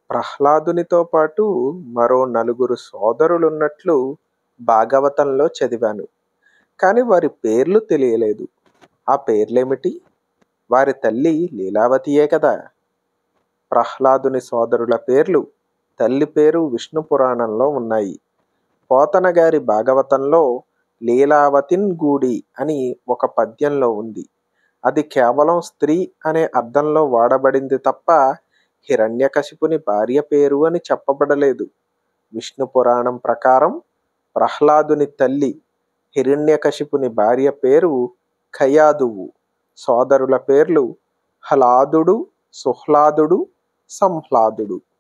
ప్రహ్లాదునితో పాటు మరో నలుగురు సోదరులున్నట్లు భాగవతంలో చదివాను కానీ వారి పేర్లు తెలియలేదు ఆ పేర్లేమిటి వారి తల్లి లీలావతియే కదా ప్రహ్లాదుని సోదరుల పేర్లు తల్లి పేరు విష్ణు పురాణంలో ఉన్నాయి పోతన గారి భాగవతంలో లీలావతిన్ గూడి అని ఒక పద్యంలో ఉంది అది కేవలం స్త్రీ అనే అర్థంలో వాడబడింది తప్ప హిరణ్యకశిపుని భార్య పేరు అని చెప్పబడలేదు విష్ణు పురాణం ప్రకారం ప్రహ్లాదుని తల్లి హిరణ్యకశిపుని భార్య పేరు ఖయాదువు సోదరుల పేర్లు హలాదుడు సుహ్లాదుడు సంహ్లాదుడు